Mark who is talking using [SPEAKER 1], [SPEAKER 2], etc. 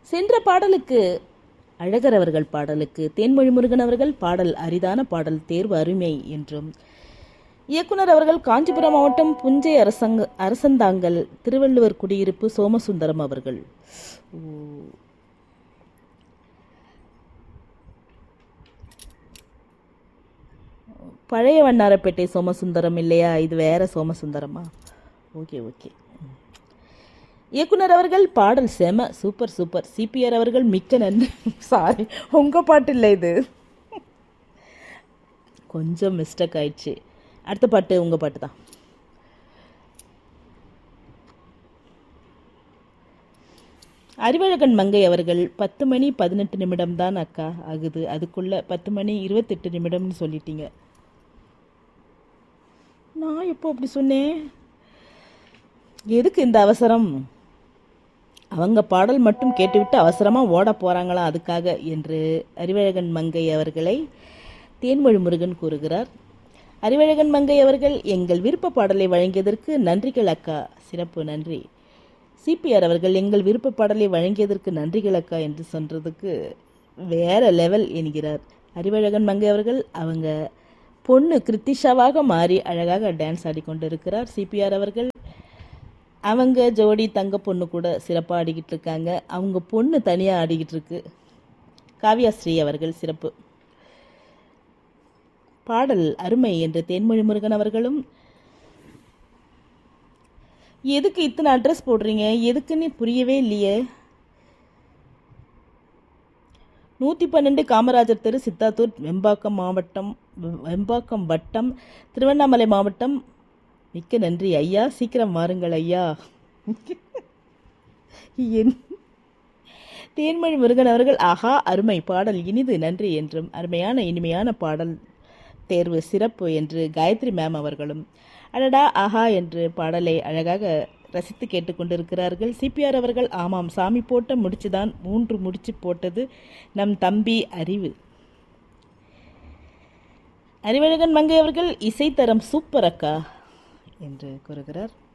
[SPEAKER 1] சென்ற பாடலுக்கு அழகர் அவர்கள் பாடலுக்கு தேன்மொழி முருகன் அவர்கள் பாடல் அரிதான பாடல் தேர்வு அருமை என்றும் இயக்குனர் அவர்கள் காஞ்சிபுரம் மாவட்டம் புஞ்சை அரசங்க அரசந்தாங்கல் திருவள்ளுவர் குடியிருப்பு சோமசுந்தரம் அவர்கள் ஓ. பழைய வண்ணாரப்பேட்டை சோமசுந்தரம் இல்லையா இது வேற சோமசுந்தரமா ஓகே ஓகே இயக்குனர் அவர்கள் பாடல் செம சூப்பர் சூப்பர் சிபிஆர் அவர்கள் மிக்க நன்றி சாரி உங்க பாட்டு இல்லை இது கொஞ்சம் மிஸ்டேக் ஆயிடுச்சு அடுத்த பாட்டு உங்க பாட்டு தான் அறிவழகன் மங்கை அவர்கள் பத்து மணி பதினெட்டு நிமிடம் தான் அக்கா ஆகுது அதுக்குள்ள பத்து மணி இருபத்தெட்டு நிமிடம்னு சொல்லிட்டீங்க நான் எப்போ அப்படி சொன்னேன் எதுக்கு இந்த அவசரம் அவங்க பாடல் மட்டும் கேட்டுவிட்டு அவசரமாக ஓட போகிறாங்களா அதுக்காக என்று அறிவழகன் மங்கை அவர்களை தேன்மொழி முருகன் கூறுகிறார் அறிவழகன் மங்கை அவர்கள் எங்கள் விருப்ப பாடலை வழங்கியதற்கு நன்றிகள் அக்கா சிறப்பு நன்றி சிபிஆர் அவர்கள் எங்கள் விருப்ப பாடலை வழங்கியதற்கு நன்றிகள் அக்கா என்று சொல்றதுக்கு வேற லெவல் என்கிறார் அறிவழகன் மங்கை அவர்கள் அவங்க பொண்ணு கிருத்திஷாவாக மாறி அழகாக டான்ஸ் ஆடிக்கொண்டிருக்கிறார் சிபிஆர் அவர்கள் அவங்க ஜோடி தங்க பொண்ணு கூட சிறப்பாக ஆடிக்கிட்டு இருக்காங்க அவங்க பொண்ணு தனியாக ஆடிக்கிட்டு இருக்கு காவ்யா ஸ்ரீ அவர்கள் சிறப்பு பாடல் அருமை என்று தேன்மொழி முருகன் அவர்களும் எதுக்கு இத்தனை அட்ரஸ் போடுறீங்க எதுக்குன்னு புரியவே இல்லையே நூற்றி பன்னெண்டு காமராஜர் தெரு சித்தாத்தூர் வெம்பாக்கம் மாவட்டம் வெம்பாக்கம் வட்டம் திருவண்ணாமலை மாவட்டம் மிக்க நன்றி ஐயா சீக்கிரம் வாருங்கள் ஐயா என் தேன்மொழி முருகன் அவர்கள் ஆஹா அருமை பாடல் இனிது நன்றி என்றும் அருமையான இனிமையான பாடல் தேர்வு சிறப்பு என்று காயத்ரி மேம் அவர்களும் அடடா ஆஹா என்று பாடலை அழகாக ரசித்து கேட்டுக்கொண்டிருக்கிறார்கள் சிபிஆர் அவர்கள் ஆமாம் சாமி போட்ட முடிச்சுதான் மூன்று முடிச்சு போட்டது நம் தம்பி அறிவு அறிவழகன் மங்கை அவர்கள் இசைத்தரம் சூப்பர் அக்கா என்று கூறுகிறார்